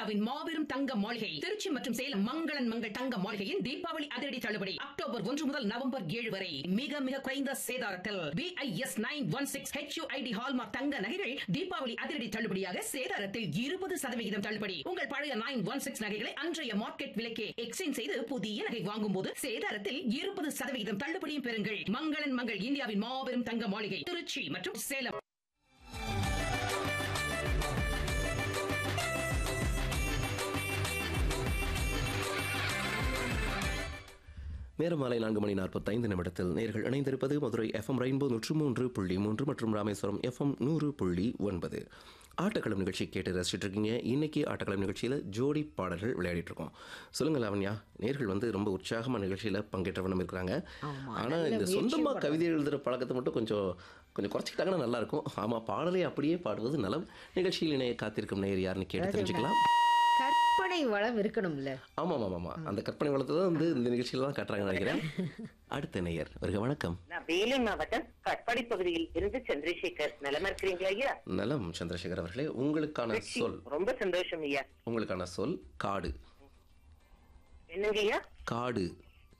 இந்தியாவின் மாபெரும் தங்க மாளிகை திருச்சி மற்றும் சேலம் மங்களன் மங்கள் தங்க மாளிகையின் தீபாவளி அதிரடி தள்ளுபடி அக்டோபர் ஒன்று முதல் நவம்பர் ஏழு வரை மிக மிக குறைந்த சேதாரத்தில் BIS nine one six HUID hallmark தங்க நகைகள் தீபாவளி அதிரடி தள்ளுபடியாக சேதாரத்தில் இருபது சதவிகிதம் தள்ளுபடி உங்கள் பழைய நைன் ஒன் சிக்ஸ் நகைகளை அன்றைய மார்க்கெட் விலைக்கே எக்ஸ்சேஞ்ச் செய்து புதிய நகை வாங்கும் போது சேதாரத்தில் இருபது சதவிகிதம் தள்ளுபடியும் பெறுங்கள் மங்களன் மங்கள் இந்தியாவின் மாபெரும் தங்க மாளிகை திருச்சி மற்றும் சேலம் நேரம் மாலை நான்கு மணி நாற்பத்தைந்து நிமிடத்தில் நேர்கள் இணைந்திருப்பது மதுரை எஃப்எம் ரெயின்போ நூற்று மூன்று புள்ளி மூன்று மற்றும் ராமேஸ்வரம் எஃப்எம் நூறு புள்ளி ஒன்பது ஆட்டக்களம் நிகழ்ச்சி கேட்டு ரசிச்சுட்டு இருக்கீங்க இன்னைக்கு ஆட்டக்களம் நிகழ்ச்சியில் ஜோடி பாடல்கள் விளையாடிட்டு இருக்கோம் சொல்லுங்க லாவண்யா நேர்கள் வந்து ரொம்ப உற்சாகமாக நிகழ்ச்சியில் பங்கேற்ற வண்ணம் இருக்கிறாங்க ஆனால் இந்த சொந்தமாக கவிதை எழுதுகிற பழக்கத்தை மட்டும் கொஞ்சம் கொஞ்சம் குறைச்சிக்கிட்டாங்கன்னா நல்லா இருக்கும் ஆமாம் பாடலை அப்படியே பாடுவது நலம் நிகழ்ச்சியில் இணைய காத்திருக்கும் நேர் யாருன்னு கேட்டு தெரிஞ்சுக்கலாம் கற்பனை வளம் இருக்கணும்ல ஆமாம் ஆமாம் ஆமாம் அந்த கற்பனை வளத்தை தான் வந்து இந்த நிகழ்ச்சியில் தான் காட்டுறாங்கன்னு நினைக்கிறேன் அடுத்த நேயர் வருக வணக்கம் நான் வேலூர் மாவட்டம் கட்பாடி பகுதியில் இருந்து சந்திரசேகர் நலமா இருக்கிறீங்களா ஐயா நலம் சந்திரசேகர் அவர்களே உங்களுக்கான சொல் ரொம்ப சந்தோஷம் ஐயா உங்களுக்கான சொல் காடு என்னங்க ஐயா காடு